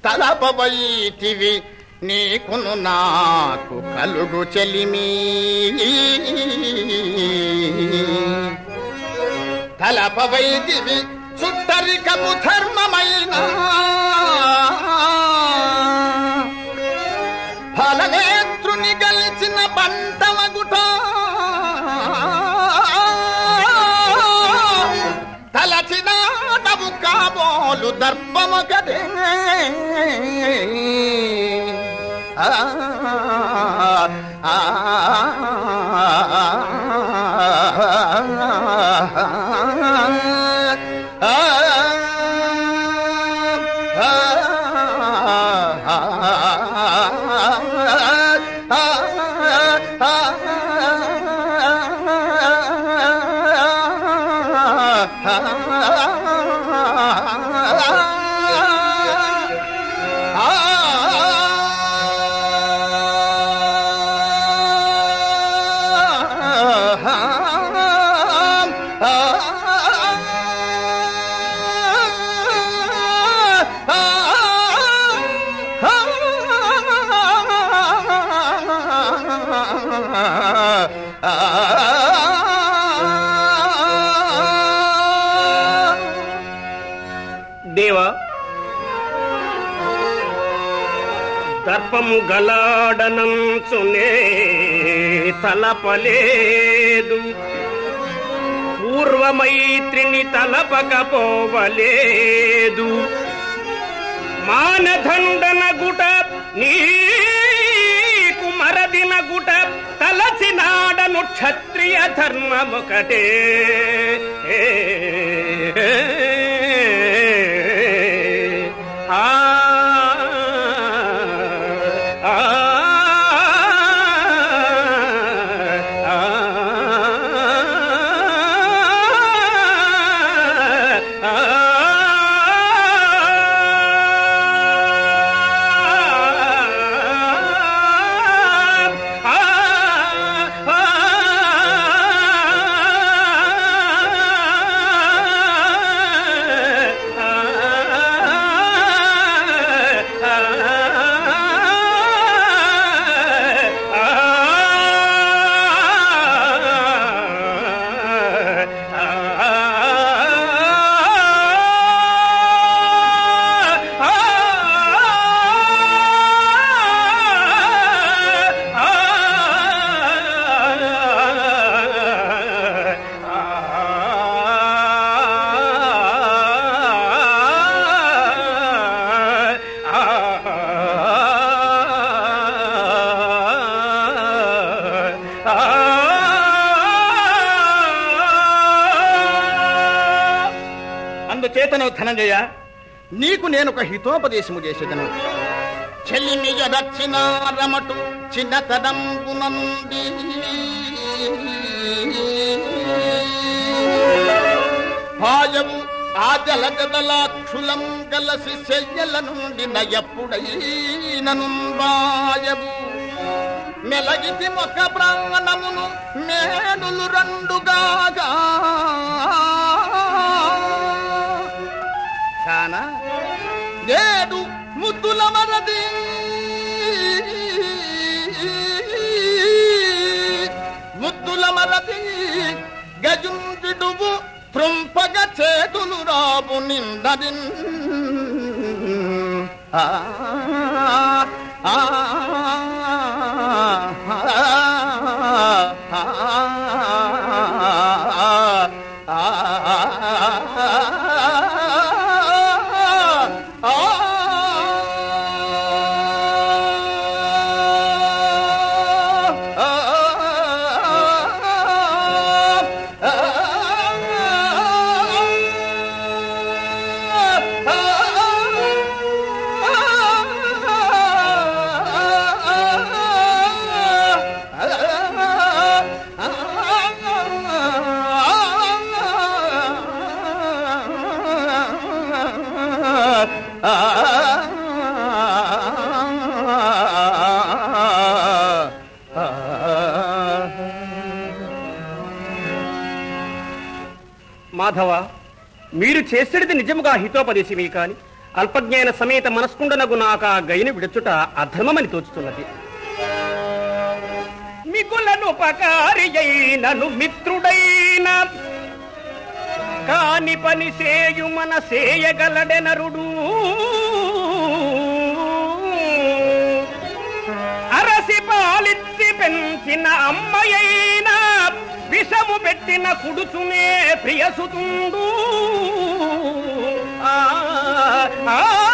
తలపవైతివి నీకును నాకు కలుగు చెలిమి తలపవైతివి చుట్టరికపు ధర్మమైన ఫలనేత్రుని గెలిచిన పంటమగుట తలచినాటము కాబోలు దర్భమొకటే ఆ, ఆ, దేవా దర్పము గలాడనంచునే తలపలేదు పూర్వమైత్రిని తలపకపోవలేదు మానదండన గుట నీకు మరదిన గుట తలచినాడను క్షత్రియ ధర్మమొకటే ఆ ఆ అందుచేతను ధనంజయ నీకు నేను ఒక హితోపదేశము చేసేదను చెల్లిమి రచిన రమటు చిన్నతనంబున నుండి పాయము ఆ జల జదలాక్షులం గలసి శయ్యల నుండి నయప్పుడైనను బాయవు మెలగితి ఒక ప్రాణమును మేనులు రెండుగాగా కాన ఏడు ముద్దుల మరది ముద్దుల మరది గజుండువు త్రుంపగ చేతులు రాబు నిందదిన్ ఆ ఆ మాధవ మీరు చేసేది నిజముగా హితోపదేశమే కాని అల్పజ్ఞాన సమేత మనస్కుండనగు నాక గైని విడుచుట అధర్మమని తోచుతున్నది మిగులను పకారి అయినను మిత్రుడైన కాని పని సేయు మన సేయగలడెనరుడు అరసి పాలిచ్చి పెంచిన అమ్మయైనా విషము పెట్టిన కుడుచునే ప్రియసుతుండు ఆ, ఆ,